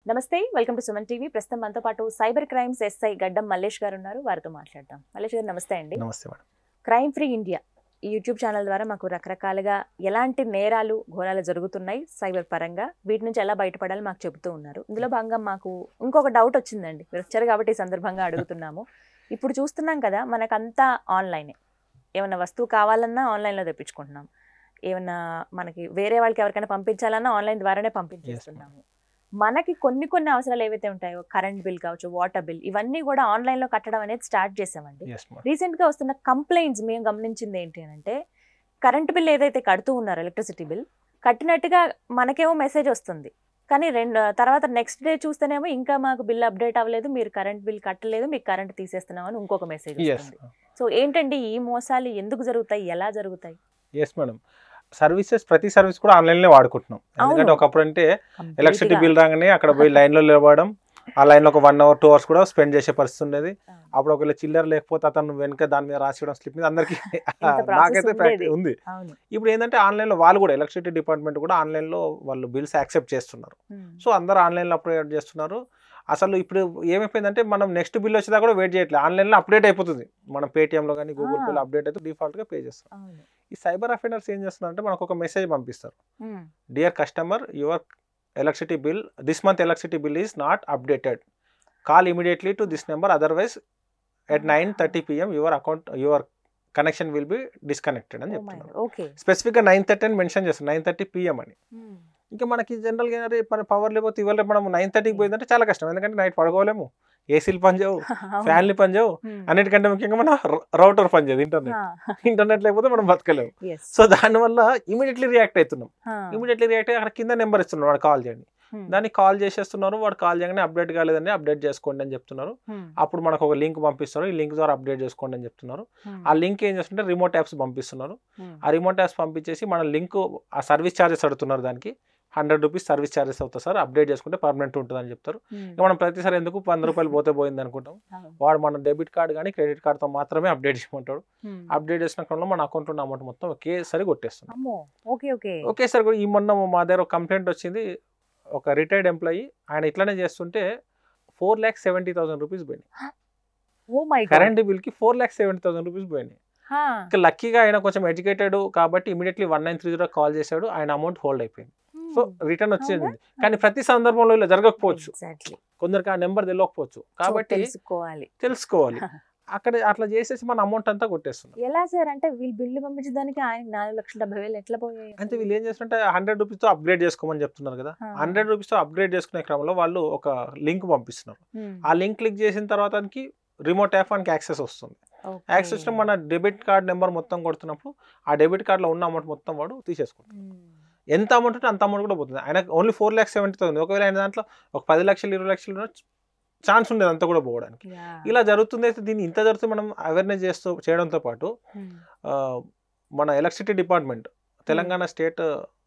నమస్తే welcome to Suman TV ప్రస్తుతం మనతో పాటు సైబర్ క్రైమ్స్ ఎస్ఐ గడ్డం మల్లేష్ గారు ఉన్నారు వారితో మాట్లాడదాం మల్లేష్ గారు నమస్తే అండి నమస్తే మేడం క్రైమ్ ఫ్రీ ఇండియా ఈ యూట్యూబ్ ఛానల్ ద్వారా మాకు రకరకాలుగా ఎలాంటి నేరాలు ఘోరాలు జరుగుతున్నాయి సైబర్ పరంగా వీటి నుంచి ఎలా బయటపడాలి మాకు చెబుతూ ఉన్నారు ఇందులో భాగంగా మాకు ఇంకొక డౌట్ వచ్చిందండి మీరు వచ్చారు కాబట్టి ఈ సందర్భంగా అడుగుతున్నాము ఇప్పుడు చూస్తున్నాం కదా మనకంతా ఆన్లైనే ఏమన్నా వస్తువు కావాలన్నా ఆన్లైన్లో తెప్పించుకుంటున్నాం ఏమన్నా మనకి వేరే వాళ్ళకి ఎవరికైనా పంపించాలన్నా ఆన్లైన్ ద్వారానే పంపించేస్తున్నాము మనకి కొన్ని కొన్ని అవసరాలు ఏవైతే ఉంటాయో కరెంట్ బిల్ కావచ్చు వాటర్ బిల్ ఇవన్నీ కూడా ఆన్లైన్లో కట్టడం అనేది స్టార్ట్ చేసామండి ఎస్ మేడం రీసెంట్ గా వస్తున్న కంప్లైంట్స్ మేము గమనించింది ఏంటి అని అంటే కరెంట్ బిల్ ఏదైతే కడుతూ ఉన్నారో ఎలక్ట్రిసిటీ బిల్ కట్టినట్టుగా మనకేమో మెసేజ్ వస్తుంది కానీ రెండు తర్వాత నెక్స్ట్ డే చూస్తేనేమో ఇంకా మాకు బిల్ అప్డేట్ అవ్వలేదు మీరు కరెంట్ బిల్ కట్టలేదు మీకు కరెంట్ తీసేస్తున్నాం అని ఇంకొక మెసేజ్ ఎస్ వస్తుంది సో ఏంటండి ఈ మోసాలు ఎందుకు జరుగుతాయి ఎలా జరుగుతాయి ఎస్ మేడం సర్వీసెస్ ప్రతి సర్వీస్ కూడా ఆన్లైన్లో వాడుకుంటున్నాం ఎందుకంటే అవును. ఒకప్పుడు అంటే ఎలక్ట్రిసిటీ Completely బిల్ రాగానే అక్కడ పోయి లైన్లో నిలబడడం ఆ లైన్లో ఒక వన్ అవర్ టూ అవర్స్ కూడా స్పెండ్ చేసే పరిస్థితి ఉండేది గా. అప్పుడు ఒకవేళ చిల్లర లేకపోతే అతను వెనక దాని మీద రాసివ్వడం స్లిప్ మీద అందరికి process నాకైతే ఉండేది. ప్రాక్టీ ఉంది అవును ఇప్పుడు ఏంటంటే ఆన్లైన్లో వాళ్ళు కూడా ఎలక్ట్రిసిటీ డిపార్ట్మెంట్ కూడా ఆన్లైన్లో వాళ్ళు బిల్స్ యాక్సెప్ట్ చేస్తున్నారు ఉమ్. సో అందరూ ఆన్లైన్లో అప్డేట్ చేస్తున్నారు అసలు ఇప్పుడు ఏమైపోయిందంటే మనం నెక్స్ట్ బిల్ వచ్చేదా కూడా వెయిట్ చేయట్లేదు ఆన్లైన్లో అప్డేట్ అయిపోతుంది మనం పేటిఎంలో కానీ గూగుల్ పేలో Ah. అప్డేట్ అయితే డిఫాల్ట్గా పే చేస్తాం అవును ఈ సైబర్ అఫెండర్స్ ఏం చేస్తున్నారంటే మనకు ఒక మెసేజ్ పంపిస్తారు um. Dear customer your electricity bill this month electricity bill is not updated call immediately to this number otherwise at nine thirty PM your account your connection will be disconnected అని Oh my చెప్తున్నారు God. Okay స్పెసిఫిక్గా nine thirty అని mention చేస్తారు nine thirty PM అని ఉమ్. ఇంకా మనకి జనరల్గా ఏంటంటే మన పవర్ లేకపోతే ఇవాళ రేపు మనం నైన్ థర్టీకి పోయిందంటే చాలా కష్టం ఎందుకంటే నైట్ పడుకోలేము ఏసీలు పనిచేయవు అవును. ఫ్యాన్లు పనిచేయవు ఉమ్. అన్నిటికంటే ముఖ్యంగా మన రౌటర్ పనిచేయదు ఇంటర్నెట్ ఆ. ఇంటర్నెట్ లేకపోతే మనం బతకలేము Yes. సో దానివల్ల ఇమీడియట్లీ రియాక్ట్ అవుతున్నాం ఆ. ఇమీడియట్లీ రియాక్ట్ అయ్యి అక్కడ కింద నెంబర్ ఇస్తున్నారు వాడు కాల్ చేయండి ఉమ్. దానికి కాల్ చేసేస్తున్నారు వాడు కాల్ చేయగానే అప్డేట్ కాలేదని అప్డేట్ చేసుకోండి అని చెప్తున్నారు ఉమ్. అప్పుడు మనకు ఒక లింక్ పంపిస్తారు ఈ లింక్ ద్వారా అప్డేట్ చేసుకోండి అని చెప్తున్నారు ఉమ్. ఆ లింక్ ఏం చేస్తుంటే రిమోట్ యాప్స్ పంపిస్తున్నారు ఉమ్. ఆ రిమోట్ యాప్స్ పంపించేసి మన లింక్ ఆ సర్వీస్ ఛార్జెస్ అడుగుతున్నారు దానికి హండ్రెడ్ రూపీస్ సర్వీస్ ఛార్జెస్ అవుతుంది సార్ అప్డేట్ చేసుకుంటే పర్మనెంట్ ఉంటుంది అని చెప్తారు ఉమ్. ఇక మనం ప్రతిసారి ఎందుకు వంద రూపాయలు పోతే పోయింది అనుకుంటాం అవును. వాడు మన డెబిట్ కార్డ్ కానీ క్రెడిట్ కార్డ్తో మాత్రమే అప్డేట్ చేయమంటాడు ఉమ్. అప్డేట్ చేసిన క్రమంలో మన అకౌంట్లో ఉన్న అమౌంట్ మొత్తం ఒకేసారి కొట్టేస్తున్నాం అమ్మో ఓకే ఓకే ఒకేసారి కూడా ఈ మొన్న మా దగ్గర ఒక కంప్లైంట్ వచ్చింది ఒక రిటైర్డ్ ఎంప్లాయీ ఆయన ఇట్లానే చేస్తుంటే four lakhs seventy thousand rupees పోయినాయి ఓ మై కరెంట్ బిల్కి four lakhs seventy thousand rupees పోయినాయి ఇంకా లక్కీగా ఆయన కొంచెం ఎడ్యుకేటెడ్ కాబట్టి immediately one nine three zero call చేశాడు ఆయన అమౌంట్ హోల్డ్ అయిపోయింది సో రిటర్న్ వచ్చేది కానీ ప్రతి సందర్భంలో ఇలా జరగకపోవచ్చు ఎగ్జాక్ట్లీ కొందరికి ఆ నెంబర్ తెలియకపోవచ్చు కాబట్టి తెలుసుకోవాలి తెలుసుకోవాలి అక్కడ అట్లా చేసేసి మన అమౌంట్ అంతా కొట్టేస్తున్నారు ఎలా సార్ అంటే వీళ్ళు బిల్లు పంపించడానికి ఆయన నాలుగు లక్షల డెబ్బై వేలు ఎట్లా పోయాయి అంటే వీళ్ళు ఏం చేస్తుంటే హండ్రెడ్ రూపీస్తో అప్గ్రేడ్ చేసుకోమని చెప్తున్నారు కదా ఆ. హండ్రెడ్ రూపీస్తో అప్గ్రేడ్ చేసుకునే క్రమంలో వాళ్ళు ఒక లింక్ పంపిస్తున్నారు ఉమ్. ఆ లింక్ క్లిక్ చేసిన తర్వాత రిమోట్ యాప్ మనకి యాక్సెస్ వస్తుంది ఓకే. యాక్సెస్ లో మన డెబిట్ కార్డ్ నెంబర్ మొత్తం కొడుతున్నప్పుడు ఆ డెబిట్ కార్డ్లో ఉన్న అమౌంట్ మొత్తం వాడు తీసేసుకుంటాడు ఉమ్. ఎంత అమౌంట్ ఉంటే అంత అమౌంట్ కూడా పోతుంది ఆయన only four lakhs seventy thousand ఒకవేళ ఆయన దాంట్లో ఒక పది లక్షలు ఇరవై లక్షలు ఛాన్స్ ఉండేది అంతా కూడా పోవడానికి యా. ఇలా జరుగుతుంది అయితే దీన్ని ఇంత జరుగుతుంది మనం అవేర్నెస్ చేస్తూ చేయడంతో పాటు ఉమ్. ఆ, మన electricity department Telangana state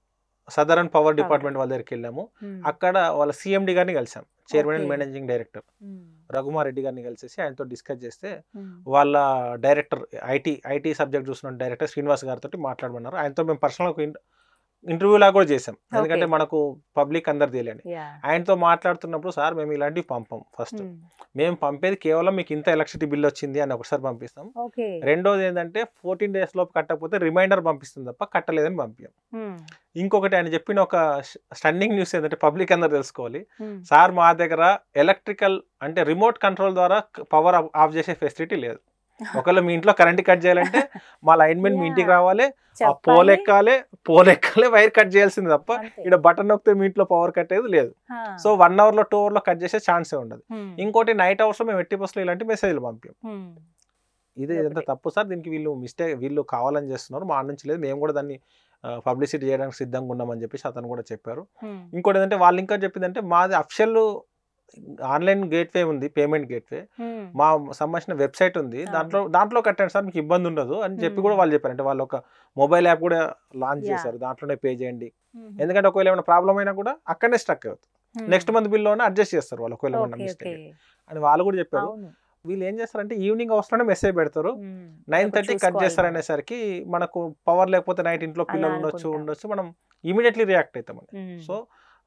southern power department వాళ్ళ దగ్గరికి వెళ్ళాము ఉమ్. అక్కడ వాళ్ళ సిఎండి గారిని కలిసాం chairman and Okay. Managing director ఉమ్. రఘుమార్ రెడ్డి గారిని కలిసేసి ఆయనతో డిస్కస్ చేస్తే ఉమ్. వాళ్ళ డైరెక్టర్ ఐటీ ఐటీ సబ్జెక్ట్ చూసిన డైరెక్టర్ శ్రీనివాస్ గారితో మాట్లాడమన్నారు ఆయనతో మేము పర్సనల్ ఒక ఇంటర్వ్యూ లాగా కూడా చేసాం ఎందుకంటే Okay. మనకు పబ్లిక్ అందరు తెలియని యా. ఆయనతో మాట్లాడుతున్నప్పుడు సార్ మేము ఇలాంటివి పంపం ఫస్ట్ ఉమ్. మేము పంపేది కేవలం మీకు ఇంత ఎలక్ట్రిసిటీ బిల్ వచ్చింది అని ఒకసారి పంపిస్తాం ఓకే రెండోది ఏంటంటే ఫోర్టీన్ డేస్ లోపు కట్టకపోతే రిమైండర్ పంపిస్తుంది తప్ప కట్టలేదని పంపించాం ఉమ్. ఇంకొకటి ఆయన చెప్పిన ఒక స్టన్నింగ్ న్యూస్ ఏంటంటే పబ్లిక్ అందరు తెలుసుకోవాలి ఉమ్. సార్ మా దగ్గర ఎలక్ట్రికల్ అంటే రిమోట్ కంట్రోల్ ద్వారా పవర్ ఆఫ్ చేసే ఫెసిలిటీ లేదు ఒకవేళ మీ ఇంట్లో కరెంట్ కట్ చేయాలంటే మా లైన్ మెన్ మీ ఇంటికి Yeah. రావాలి ఆ చెప్పాలి. పోల్ ఎక్కాలి పోల్ ఎక్కాలి వైర్ కట్ చేయాల్సింది తప్ప అంతే. ఇక్కడ బటన్ నొక్కితే మీ ఇంట్లో పవర్ కట్ అయ్యేది లేదు ఆ. సో వన్ అవర్ లో టూ అవర్ లో కట్ చేసే ఛాన్సే ఉండదు ఉమ్. ఇంకోటి నైట్ అవర్స్ లో మేము ఎట్టి బస్సులో ఇలాంటి మెసేజ్లు పంపాం ఉమ్. ఇది ఇదంతా తప్పు సార్ దీనికి వీళ్ళు మిస్టేక్ వీళ్ళు కావాలని చేస్తున్నారు మా నుంచి లేదు మేము కూడా దాన్ని పబ్లిసిటీ చేయడానికి సిద్ధంగా ఉన్నామని చెప్పేసి అతను కూడా చెప్పారు ఉమ్. ఇంకోటి ఏంటంటే వాళ్ళు ఇంకా చెప్పిందంటే మాది అఫిషియల్ ఆన్లైన్ గేట్వే ఉంది పేమెంట్ గేట్వే ఉమ్. మా సంబంధించిన వెబ్సైట్ ఉంది అవును. దాంట్లో దాంట్లో కట్టండి సార్ మీకు ఇబ్బంది ఉండదు అని చెప్పి Hmm. కూడా వాళ్ళు చెప్పారు అంటే వాళ్ళు ఒక మొబైల్ యాప్ కూడా లాంచ్ Yeah. చేశారు దాంట్లోనే పే చేయండి ఉమ్. ఎందుకంటే ఒకవేళ ఏమైనా ప్రాబ్లం అయినా కూడా అక్కడనే స్టక్ అవుతుంది ఉమ్. నెక్స్ట్ మంత్ బిల్లోనే అడ్జస్ట్ చేస్తారు వాళ్ళు ఒకవేళ ఏమైనా ఓకే ఓకే మిస్టేక్ అని వాళ్ళు కూడా చెప్పారు అవును వీళ్ళు ఏం చేస్తారంటే ఈవినింగ్ అవర్స్ లోనే మెసేజ్ పెడతారు ఉమ్. నైన్ అప్పుడు థర్టీ కట్ చూసుకోవాలి చేస్తారు మనం. అనేసరికి మనకు పవర్ లేకపోతే నైట్ ఇంట్లో అలా పిల్లలు ఉండొచ్చు అనుకుంటాం. ఉండొచ్చు మనం ఇమీడియట్లీ రియాక్ట్ అవుతాం ఉమ్. సో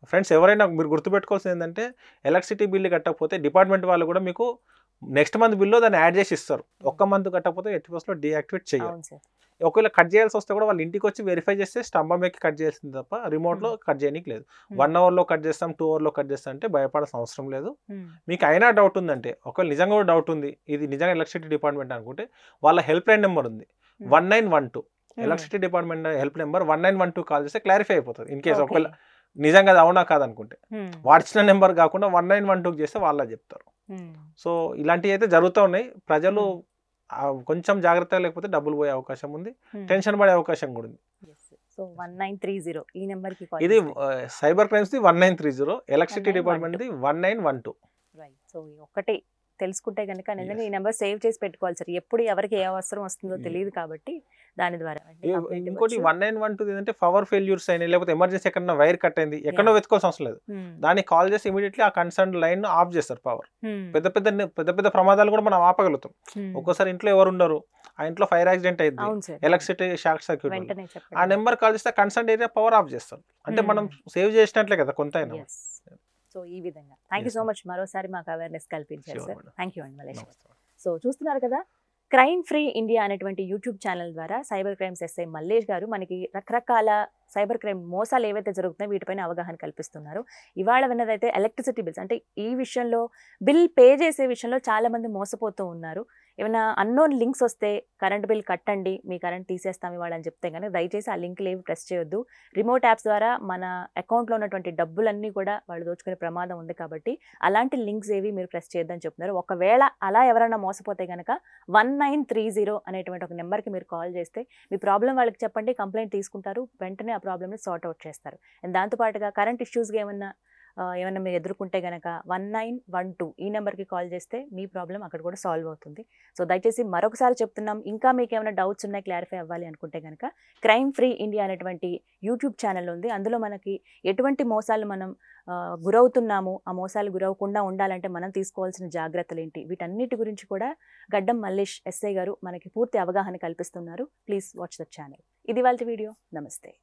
ఫ్రెండ్స్ ఎవరైనా మీరు గుర్తుపెట్టుకోవాల్సింది ఏంటంటే ఎలక్ట్రిసిటీ బిల్లు కట్టకపోతే డిపార్ట్మెంట్ వాళ్ళు కూడా మీకు నెక్స్ట్ మంత్ బిల్లో దాన్ని యాడ్ చేసి ఇస్తారు ఒక్క మంత్ కట్టకపోతే ఎట్టి పర్సెంట్ డీయాక్టివేట్ చేయాలి అవును సార్ ఒకవేళ కట్ చేయాల్సి వస్తే కూడా వాళ్ళ ఇంటికి వచ్చి వెరిఫై చేస్తే స్తంభం ఎక్కి కట్ చేయాల్సింది తప్ప రిమోట్లో కట్ చేయడానికి లేదు వన్ అవర్లో కట్ చేస్తాం టూ అవర్లో కట్ చేస్తాం అంటే భయపడాల్సిన అవసరం లేదు మీకు అయినా డౌట్ ఉందంటే ఒకవేళ నిజంగా కూడా డౌట్ ఉంది ఇది నిజంగా ఎలక్ట్రిసిటీ డిపార్ట్మెంట్ అనుకుంటే వాళ్ళ హెల్ప్ లైన్ నెంబర్ ఉంది one nine one two electricity department help number one nine one two call చేస్తే క్లారిఫై అయిపోతుంది ఇన్ కేసు ఒకవేళ నిజంగా అది అవునా కాదనుకుంటే వాడిచిన నెంబర్ కాకుండా వన్ నైన్ వన్ టూకి చేస్తే వాళ్ళే చెప్తారు సో ఇలాంటివి అయితే జరుగుతూ ఉన్నాయి ప్రజలు ఆ, కొంచెం జాగ్రత్తగా లేకపోతే డబ్బులు పోయే అవకాశం ఉంది టెన్షన్ పడే అవకాశం కూడా ఉంది so one nine three zero ఈ నెంబర్ కి ఇది cyber crimes the one nine three zero electricity 1912. Department the one nine one two right so ఈ ఒక్కటి తెలుసుకుంటే కనుక నిజంగా ఈ నెంబర్ సేవ్ చేసి పెట్టుకోవాలి సార్ ఎప్పుడు ఎవరికి ఏ అవసరం వస్తుందో Yeah. తెలియదు కాబట్టి దాని ద్వారా వెంటనే complaint ఇంకోటి ఇవ్వచ్చు. వన్ నైన్ వన్ టూ ఏంటంటే పవర్ ఫెయిల్యూర్స్ అయినాయి లేకపోతే ఎమర్జెన్సీ ఎక్కడన్నా వైర్ కట్ అయింది ఎక్కడో Yeah. వెతుకోవాల్సిన అవసరం లేదు Hmm. దాన్ని కాల్ చేసి ఇమీడియట్లీ ఆ కన్సర్న్ లైన్ ఆఫ్ చేస్తారు పవర్ Hmm. పెద్ద పెద్ద పెద్ద పెద్ద ప్రమాదాలు కూడా మనం ఆపగలుగుతాం Hmm. ఒక్కోసారి ఇంట్లో ఎవరు ఉండరు ఆ ఇంట్లో ఫైర్ యాక్సిడెంట్ అయింది అవును సార్ ఎలక్ట్రిసిటీ షార్ట్ సర్క్యూట్ వెంటనే ఆ చెప్పండి నెంబర్ కాల్ చేస్తే కన్సర్న్ ఏరియా పవర్ ఆఫ్ చేస్తారు అంటే Hmm. మనం సేవ్ చేసినట్లే కదా కొంత అయినా సో ఈ విధంగా thank you Yes, so ma'am. Much మరోసారి మాకు అవేర్నెస్ కల్పించారు Sure, sir madam. Thank you అండి మలేష్ నమస్తే. సో చూస్తున్నారు కదా క్రైమ్ ఫ్రీ ఇండియా అనేటువంటి యూట్యూబ్ ఛానల్ ద్వారా సైబర్ క్రైమ్స్ ఎస్ఐ మల్లేష్ గారు మనకి రకరకాల సైబర్ క్రైమ్ మోసాలు ఏవైతే జరుగుతున్నాయో వీటిపైన అవగాహన కల్పిస్తున్నారు ఇవాళ విన్నదైతే ఎలక్ట్రిసిటీ బిల్స్ అంటే ఈ విషయంలో బిల్ పే చేసే విషయంలో చాలా మంది మోసపోతూ ఉన్నారు ఏమైనా అన్నోన్ లింక్స్ వస్తే కరెంట్ బిల్ కట్టండి మీ కరెంట్ తీసేస్తాం ఇవాళ అని చెప్తే కనుక దయచేసి ఆ లింక్లు ఏవి ప్రెస్ చేయొద్దు రిమోట్ యాప్స్ ద్వారా మన అకౌంట్లో ఉన్నటువంటి డబ్బులన్నీ కూడా వాళ్ళు దోచుకునే ప్రమాదం ఉంది కాబట్టి అలాంటి లింక్స్ ఏవి మీరు ప్రెస్ చేయొద్దని చెప్తున్నారు ఒకవేళ అలా ఎవరైనా మోసపోతే కనుక వన్ నైన్ త్రీ జీరో అనేటువంటి ఒక నెంబర్కి మీరు కాల్ చేస్తే మీ ప్రాబ్లం వాళ్ళకి చెప్పండి కంప్లైంట్ తీసుకుంటారు వెంటనే ఆ ప్రాబ్లమ్ని సార్ట్ అవుట్ చేస్తారు అండ్ దాంతోపాటుగా కరెంట్ ఇష్యూస్గా ఏమన్నా ఆ, ఏమన్నా మీరు ఎదుర్కొంటే కనుక వన్ నైన్ వన్ టూ ఈ నెంబర్కి కాల్ చేస్తే మీ ప్రాబ్లం అక్కడ కూడా సాల్వ్ అవుతుంది సో దయచేసి మరొకసారి చెప్తున్నాం ఇంకా మీకు ఏమైనా డౌట్స్ ఉన్నాయి క్లారిఫై అవ్వాలి అనుకుంటే కనుక క్రైమ్ ఫ్రీ ఇండియా అనేటువంటి యూట్యూబ్ ఛానల్ ఉంది అందులో మనకి ఎటువంటి మోసాలు మనం ఆ, గురవుతున్నాము ఆ మోసాలు గురవకుండా ఉండాలంటే మనం తీసుకోవాల్సిన జాగ్రత్తలు ఏంటి వీటన్నిటి గురించి కూడా గడ్డం మల్లేష్ ఎస్ఐ గారు మనకి పూర్తి అవగాహన కల్పిస్తున్నారు ప్లీజ్ వాచ్ ద ఛానల్ ఇది వాళ్ళ వీడియో నమస్తే